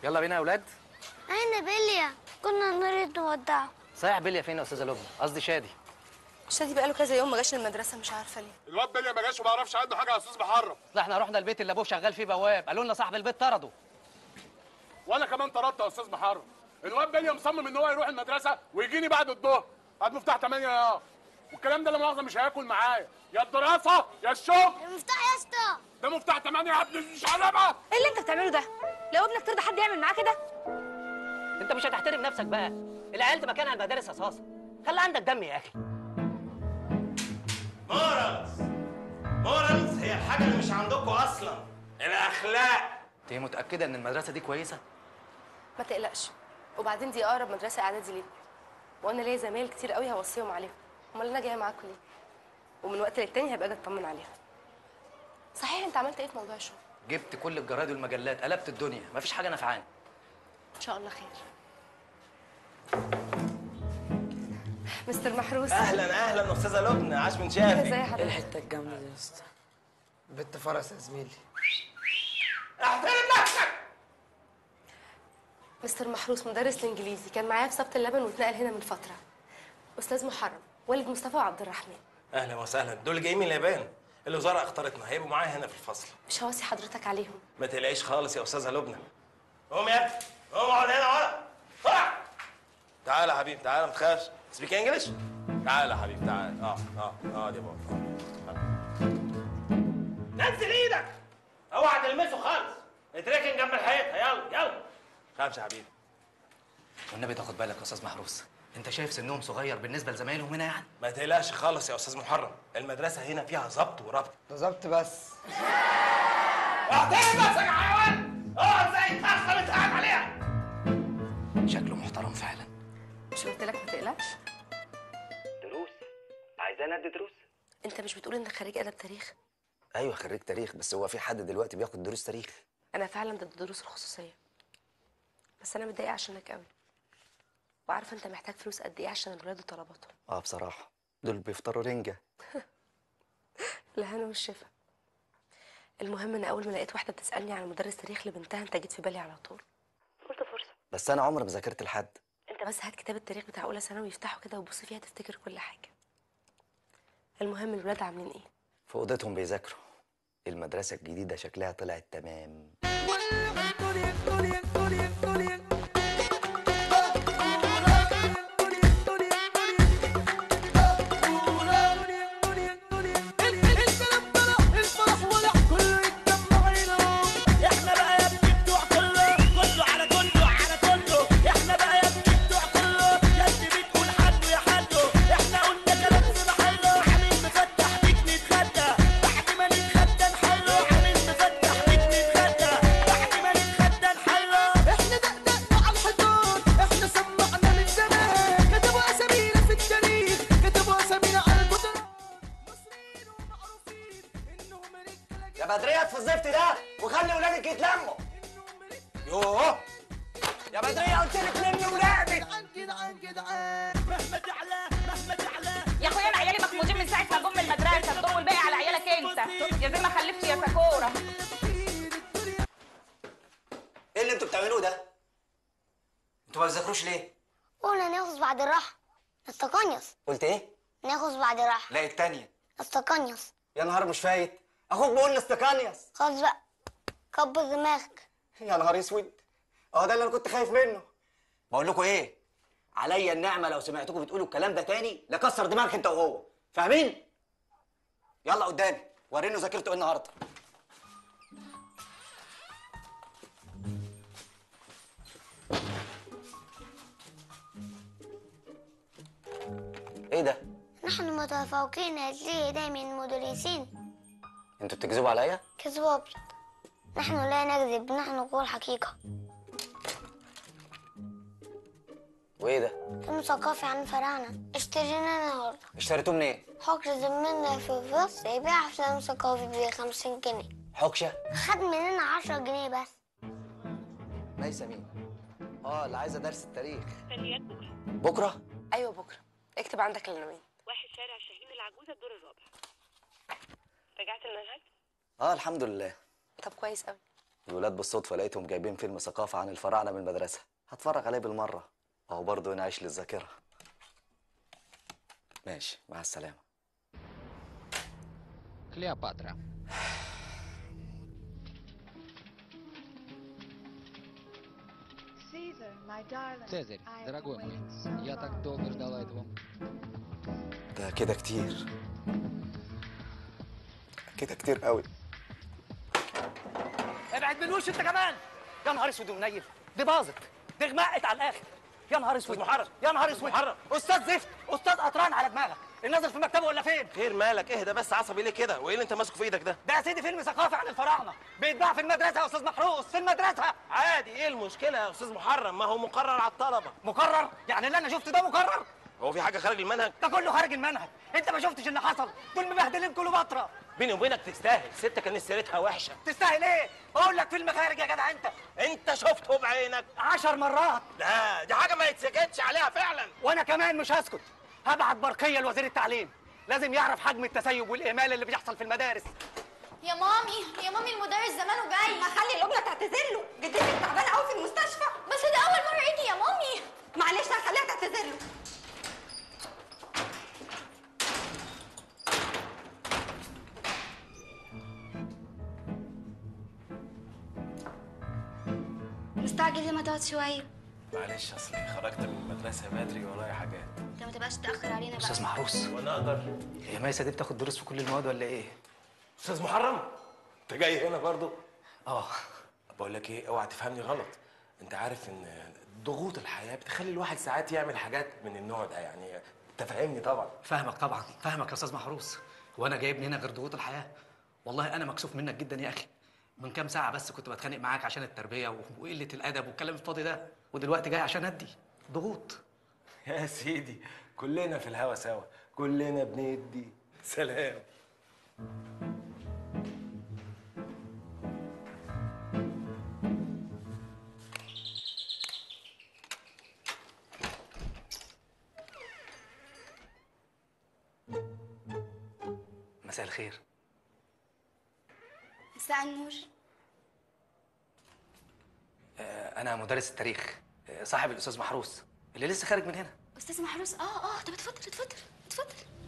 يلا بينا يا اولاد أين بيليا؟ كنا نريد نودعه صحيح بليا فين يا استاذه لبنى قصدي شادي شادي بقاله كذا يوم ما جاش المدرسه مش عارفه ليه الواد بليا ما جاش وما يعرفش عنده حاجه يا استاذ محرم لا احنا رحنا البيت اللي ابوه شغال فيه بواب قالوا لنا صاحب البيت طرده وانا كمان طردت يا استاذ محرم الواد بليا مصمم ان هو يروح المدرسه ويجيني بعد الظهر بعد مفتاح 8 يا والكلام ده لا مؤاخذه مش هياكل معايا يا الدراسه يا الشغل المفتاح يا اسطى ده مفتاح 8 يا ابني مش علامه ايه اللي انت بتعمله ده لو ابنك ترضى حد يعمل معاه كده انت مش هتحترم نفسك بقى العيال دي مكانها المدارس اساسا خلي عندك دم يا اخي مورالز مورالز هي الحاجة اللي مش عندكم أصلا الأخلاق انت متاكده ان المدرسه دي كويسه ما تقلقش وبعدين دي اقرب مدرسه اعدادي ليه وانا ليا زمايل كتير قوي هوصيهم عليهم امال انا جايه معاكم ليه ومن وقت للتاني هبقى اجي اطمن عليها صحيح انت عملت ايه في موضوع الشغل جبت كل الجرايد والمجلات قلبت الدنيا مفيش حاجه نافعاني ان شاء الله خير مستر محروس أهلا أهلا أستاذة لبنى عاش من شافي ازي ايه حضرتك الحته الجامده دي يا اسطى بنت فرس يا زميلي احترم نفسك مستر محروس مدرس الانجليزي كان معايا في سبت اللبن واتنقل هنا من فتره استاذ محرم والد مصطفى وعبد الرحمن أهلا وسهلا دول جايين من اليابان الوزارة اختارتنا هيبقوا معايا هنا في الفصل مش هوصي حضرتك عليهم ما تقلقيش خالص يا أستاذة لبنى قوم يا ابني قوم اقعد هنا ورا ورا تعال يا حبيبي تعال ما تخافش سبيك انجلش تعال يا حبيبي تعال اه اه اقعد يا بابا نزل ايدك اوعى تلمسه خالص اتركن جنب الحيطه يلا يلا خافش يا حبيبي والنبي تاخد بالك يا استاذ محروس انت شايف سنهم صغير بالنسبه لزمايلهم هنا يعني ما تقلقش خالص يا استاذ محرم المدرسه هنا فيها ظبط وربط ده ظبط بس اعترف نفسك يا حيوان اقعد زي الفخه اللي اتقعد عليها شكله محترم فعلا مش قلت لك ما تقلقش دروس عايزانا ادي دروس انت مش بتقول انك خريج ادب تاريخ ايوه خريج تاريخ بس هو في حد دلوقتي بياخد دروس تاريخ انا فعلا ضد الدروس الخصوصيه بس انا متضايقه عشانك قوي وعارفه انت محتاج فلوس قد ايه عشان الولاد وطلباتهم اه بصراحه دول بيفطروا رنجه الهنا والشفا المهم ان اول ما لقيت واحده بتسالني عن مدرس تاريخ لبنتها انت جيت في بالي على طول قلت فرصه بس انا عمري ما ذاكرت لحد انت بس هات كتاب التاريخ بتاع اولى ثانوي يفتحه كده وبص فيها تفتكر كل حاجه المهم الولاد عاملين ايه في اوضتهم بيذاكروا المدرسه الجديده شكلها طلعت تمام احنا بقى يا ابني بتوع كله كله على كله على كله احنا بقى يا ابني بتوع كله يا ابني بتقول حد يا حده احنا قلنا كلام في محله عامل مفتح بيك نتغدى بعد ما نتغدى نحله عامل مفتح بيك نتغدى بعد ما نتغدى نحله احنا دقدقنا على الحيطان احنا سمعنا من زمان كتبوا اسامينا في التاريخ كتبوا اسامينا على الجدران مصريين ومعروفين انهم رجاله يا بدريه في الزفت ده وخلي ولادك يتلموا يوه يا بدريه قلت لك لمي ولادك جدعان جدعان جدعان مهما تعلى مهما تعلى يا اخويا انا عيالي مخمودين من ساعه ما جم من المدرسه الدور والباقي على عيالك انت يا زي ما خلفتش يا سكوره ايه اللي انتوا بتعملوه ده انتوا ما بتذاكروش ليه قلنا ناخذ بعد الراحة نستقنيص قلت ايه ناخذ بعد الراحة لا التانية نستقنيص يا نهار مش فايت اخوك بيقول استكانيوس خلاص بقى كبر دماغك يا نهار اسود اه ده اللي انا كنت خايف منه بقول لكم ايه عليا النعمه لو سمعتكم بتقولوا الكلام ده تاني لكسر دماغك انت وهو فاهمين يلا قدامي وريني ذاكرته ايه النهارده ايه ده نحن متفوقين هذه دائما المدرسين انتوا بتكذبوا عليا كذب أبيض نحن لا نكذب نحن نقول حقيقة وايه ده فيلم ثقافي عن الفراعنة اشترينا النهاردة اشتريتوه منين حكر زميلنا في الفصل يبيع أفلام ثقافي بخمسين جنيه حكشه خد مننا عشرة جنيه بس ميسة مين اه اللي عايزه درس التاريخ بكره ايوه بكره اكتب عندك العنوان واحد شارع شاهين العجوزة الدور الرابع رجعت المنهج؟ اه الحمد لله طب كويس قوي الولاد بالصدفه لقيتهم جايبين فيلم ثقافه عن الفراعنه من المدرسه هتفرج عليه بالمره اهو برضه هنا عيش للذاكره ماشي مع السلامه Клеопатра. Цезарь, дорогой мой, я так долго ждала этого ده كده كتير كده كتير قوي ابعد من وش انت كمان يا نهار اسود ومنيل دي باظت دي غمقت على الاخر يا نهار اسود محرم يا نهار اسود محرم استاذ زفت استاذ قطران على دماغك النازل في مكتبه ولا فين خير مالك اهدى بس عصبي ليه كده وايه اللي انت ماسكه في ايدك ده ده يا سيدي فيلم ثقافي عن الفراعنه بيتباع في المدرسه يا استاذ محروس في المدرسه عادي ايه المشكله يا استاذ محرم ما هو مقرر على الطلبه مقرر يعني اللي انا شفته ده مقرر هو في حاجه خارج المنهج ده كله خارج المنهج انت ما شفتش اللي حصل دول مبهدلين كليوباترا بيني وبينك تستاهل ستة كان سيرتها وحشه تستاهل ايه اقول لك فيلم خارج يا جدع انت انت شفته بعينك عشر مرات لا دي حاجه ما يتسكتش عليها فعلا وانا كمان مش هسكت هبعت برقيه لوزير التعليم لازم يعرف حجم التسيب والاهمال اللي بيحصل في المدارس يا مامي يا مامي المدرس زمانه جاي ما خلي لبنى تعتذر له جدتك تعبانه قوي في المستشفى بس ده اول مره يجي يا مامي معلش هخليها تعتذر له مستعجل ليه ما تقعد شويه معلش اصلي خرجت من المدرسه بدري ورايا حاجات انت ما تبقاش تاخر علينا بقى استاذ محروس وانا اقدر هي ميسه دي بتاخد دروس في كل المواد ولا ايه استاذ محرم انت جاي هنا برضو اه بقول لك ايه اوعى تفهمني غلط انت عارف ان ضغوط الحياه بتخلي الواحد ساعات يعمل حاجات من النوع ده يعني انت فاهمني طبعا فاهمك طبعا فاهمك يا استاذ محروس هو انا جايبني هنا غير ضغوط الحياه والله انا مكسوف منك جدا يا اخي من كام ساعه بس كنت بتخانق معاك عشان التربيه وقله الادب والكلام الفاضي ده ودلوقتي جاي عشان ادي ضغوط يا سيدي كلنا في الهوا سوا كلنا بندي سلام مساء الخير مساء النور آه، انا مدرس التاريخ آه، صاحب الاستاذ محروس اللي لسه خارج من هنا استاذ محروس اه اه طب اتفضل اتفضل اتفضل